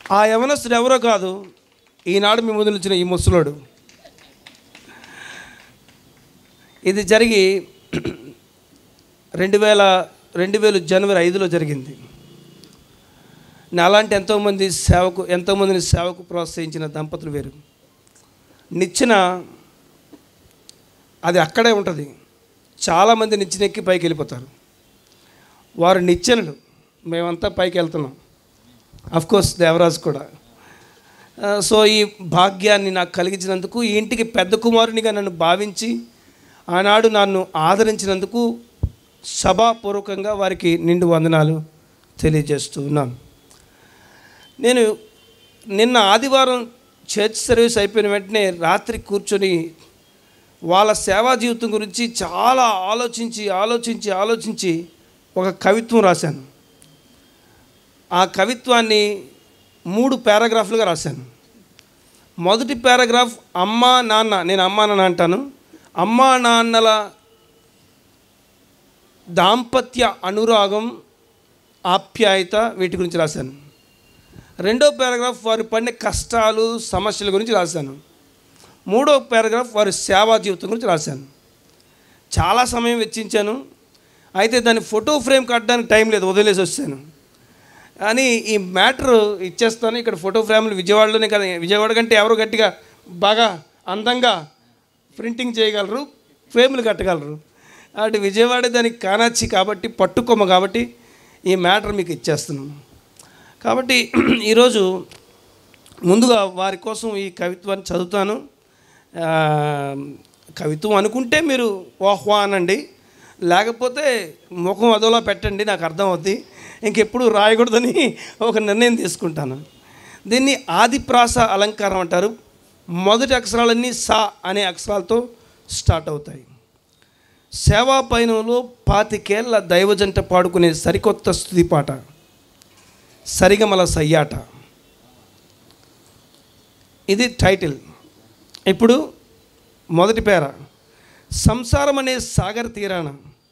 ఆ యవనస్తుడు ఎవరో కాదు ఈనాడు మీ ముందు నిలిచిన ఈ ముసలోడు ఇది జరిగి రెండు వేల రెండు వేలు జనవరి ఐదులో జరిగింది నాలాంటి ఎంతోమంది సేవకు ఎంతోమందిని సేవకు ప్రోత్సహించిన దంపతులు వేరు నిచ్చెన అది అక్కడే ఉంటుంది చాలామంది నిచ్చెనెక్కి పైకి వెళ్ళిపోతారు వారు నిచ్చెనలు మేమంతా పైకి వెళ్తున్నాం కోర్స్ దేవరాజు కూడా ఆ, సో ఈ భాగ్యాన్ని నాకు కలిగించినందుకు ఈ ఇంటికి పెద్ద కుమారునిగా నన్ను భావించి ఆనాడు నన్ను ఆదరించినందుకు సభాపూర్వకంగా వారికి నిండు వందనాలు తెలియజేస్తూ ఉన్నాను నేను నిన్న ఆదివారం చర్చ్ సర్వీస్ అయిపోయిన వెంటనే రాత్రి కూర్చొని వాళ్ళ సేవా జీవితం గురించి చాలా ఆలోచించి ఆలోచించి ఆలోచించి ఒక కవిత్వం రాశాను ఆ కవిత్వాన్ని మూడు పారాగ్రాఫ్లుగా రాశాను మొదటి పారాగ్రాఫ్ అమ్మా నాన్న నేను అమ్మా నాన్న అంటాను అమ్మా నాన్నల దాంపత్య అనురాగం ఆప్యాయత వీటి గురించి రాశాను రెండో పారాగ్రాఫ్ వారు పడిన కష్టాలు సమస్యల గురించి రాశాను మూడో పారాగ్రాఫ్ వారి సేవా జీవితం గురించి రాశాను చాలా సమయం వెచ్చించాను అయితే దాని ఫోటో ఫ్రేమ్ కట్టడానికి టైం లేదు వదిలేసి వచ్చాను కానీ ఈ మ్యాటర్ ఇచ్చేస్తాను ఇక్కడ ఫోటో ఫ్రేమ్లు విజయవాడలోనే కదా విజయవాడ కంటే ఎవరు గట్టిగా బాగా అందంగా ప్రింటింగ్ చేయగలరు ఫ్రేమ్లు కట్టగలరు అటు విజయవాడ దానికి కానాచి కాబట్టి పట్టుకొమ్మ కాబట్టి ఈ మ్యాటర్ మీకు ఇచ్చేస్తున్నాను కాబట్టి ఈరోజు ముందుగా వారి కోసం ఈ కవిత్వాన్ని చదువుతాను ఆ, కవిత్వం అనుకుంటే మీరు ఓహ్వా అనండి లేకపోతే ముఖం అదోలా పెట్టండి నాకు అర్థం అవుద్ది ఇంకెప్పుడు రాయకూడదని ఒక నిర్ణయం తీసుకుంటాను దీన్ని ఆదిప్రాస అలంకారం అంటారు మొదటి అక్షరాలన్నీ సా అనే అక్షరాలతో స్టార్ట్ అవుతాయి సేవా పయనంలో పాతికేళ్ల దైవజంట పాడుకునే సరికొత్త స్థుతి పాట సరిగమల సయ్యాట ఇది టైటిల్ ఇప్పుడు మొదటి పేర సంసారం అనే సాగర్ తీరాన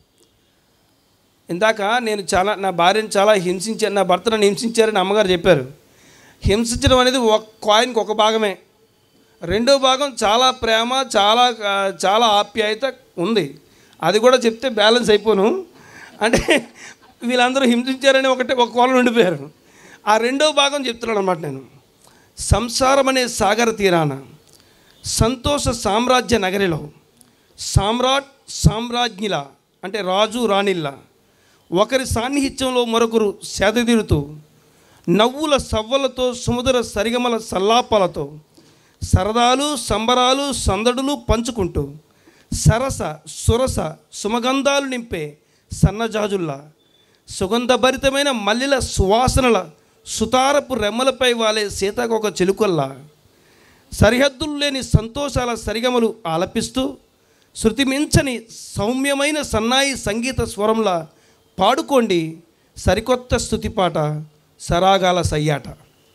ఇందాక నేను చాలా నా భార్యను చాలా హింసించాను నా భర్త నన్ను హింసించారని అమ్మగారు చెప్పారు హింసించడం అనేది ఒక కాయిన్కి ఒక భాగమే రెండో భాగం చాలా ప్రేమ చాలా ఆ, చాలా ఆప్యాయత ఉంది అది కూడా చెప్తే బ్యాలెన్స్ అయిపోను అంటే వీళ్ళందరూ హింసించారని ఒకటే ఒక కోలం ఉండిపోయారు ఆ రెండో భాగం చెప్తున్నాను అనమాట నేను సంసారం అనే సాగర తీరాన సంతోష సామ్రాజ్య నగరిలో సామ్రాట్ సామ్రాజ్ఞిల అంటే రాజు రాణిల్లా ఒకరి సాన్నిహిత్యంలో మరొకరు సేదతీరుతూ నవ్వుల సవ్వలతో సుమధుర సరిగమల సల్లాపాలతో సరదాలు సంబరాలు సందడులు పంచుకుంటూ సరస సురస సుమగంధాలు నింపే సన్నజాజుల్లా సుగంధభరితమైన మల్లెల సువాసనల సుతారపు రెమ్మలపై వాలే సీతాకొక చిలుకల్లా సరిహద్దులు లేని సంతోషాల సరిగమలు ఆలపిస్తూ శృతిమించని సౌమ్యమైన సన్నాయి సంగీత స్వరంలా పాడుకోండి సరికొత్త స్థుతిపాట సరాగాల సయ్యాట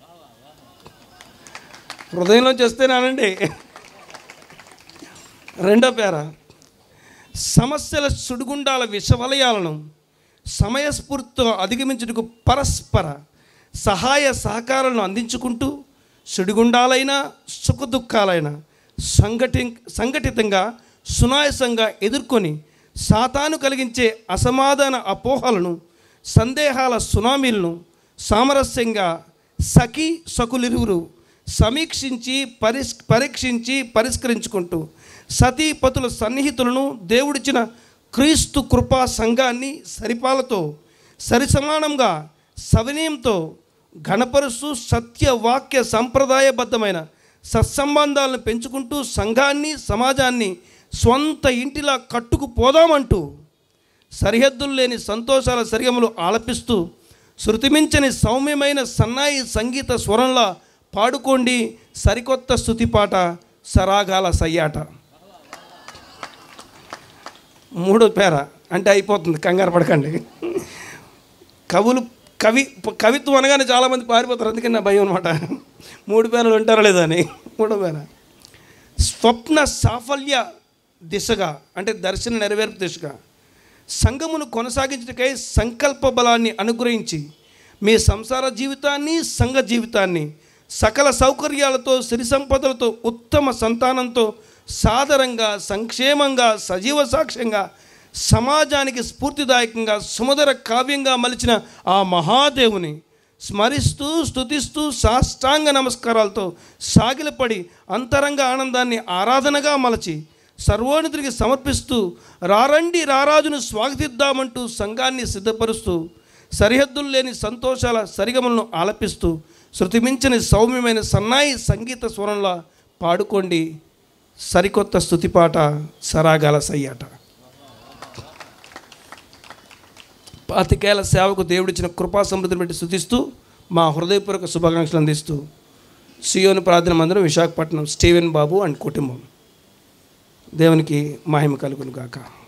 హృదయంలోంచి వస్తేనానండి రెండో పేర సమస్యల సుడిగుండాల విషవలయాలను సమయస్ఫూర్తితో అధిగమించుటకు పరస్పర సహాయ సహకారాలను అందించుకుంటూ సుడిగుండాలైన సుఖదుఖాలైన సంఘటి సంఘటితంగా సునాయసంగా ఎదుర్కొని సాతాను కలిగించే అసమాధాన అపోహలను సందేహాల సునామీలను సామరస్యంగా సఖి సకులిరువురు సమీక్షించి పరిస్ పరీక్షించి పరిష్కరించుకుంటూ సతీపతుల సన్నిహితులను దేవుడిచ్చిన క్రీస్తు కృపా సంఘాన్ని సరిపాలతో సరిసమానంగా సవినయంతో ఘనపరుస్తూ సత్యవాక్య సంప్రదాయబద్ధమైన సత్సంబంధాలను పెంచుకుంటూ సంఘాన్ని సమాజాన్ని స్వంత ఇంటిలా కట్టుకుపోదామంటూ సరిహద్దులు లేని సంతోషాల సరిగములు ఆలపిస్తూ శృతిమించని సౌమ్యమైన సన్నాయి సంగీత స్వరంలా పాడుకోండి సరికొత్త స్థుతిపాట సరాగాల సయ్యాట మూడో పేర అంటే అయిపోతుంది కంగారు పడకండి కవులు కవి కవిత్వం అనగానే చాలామంది పారిపోతారు అందుకని నా భయం అనమాట మూడు పేర్లు ఉంటారో లేదా అని మూడో పేర స్వప్న సాఫల్య దిశగా అంటే దర్శన నెరవేర్పు దిశగా సంఘమును కొనసాగించటకై సంకల్ప బలాన్ని అనుగ్రహించి మీ సంసార జీవితాన్ని సంఘ జీవితాన్ని సకల సౌకర్యాలతో సిరి సంపదలతో ఉత్తమ సంతానంతో సాదరంగా సంక్షేమంగా సజీవ సాక్ష్యంగా సమాజానికి స్ఫూర్తిదాయకంగా సుమధుర కావ్యంగా మలిచిన ఆ మహాదేవుని స్మరిస్తూ స్తుతిస్తూ సాష్టాంగ నమస్కారాలతో సాగిలపడి అంతరంగ ఆనందాన్ని ఆరాధనగా మలచి సర్వోన్నతుడికి సమర్పిస్తూ రారండి రారాజును స్వాగతిద్దామంటూ సంఘాన్ని సిద్ధపరుస్తూ సరిహద్దులు లేని సంతోషాల సరిగమలను ఆలపిస్తూ శృతిమించని సౌమ్యమైన సన్నాయి సంగీత స్వరంలా పాడుకోండి సరికొత్త స్థుతిపాట సరాగాల సయ్యాట పాతికేళ్ల సేవకు దేవుడిచ్చిన కృపా సమృద్ధిని బట్టి స్థుతిస్తూ మా హృదయపూర్వక శుభాకాంక్షలు అందిస్తూ సియోను ప్రార్థన మందిరం విశాఖపట్నం స్టీవెన్ బాబు అండ్ కుటుంబం దేవునికి మహిమ కలుగును గాక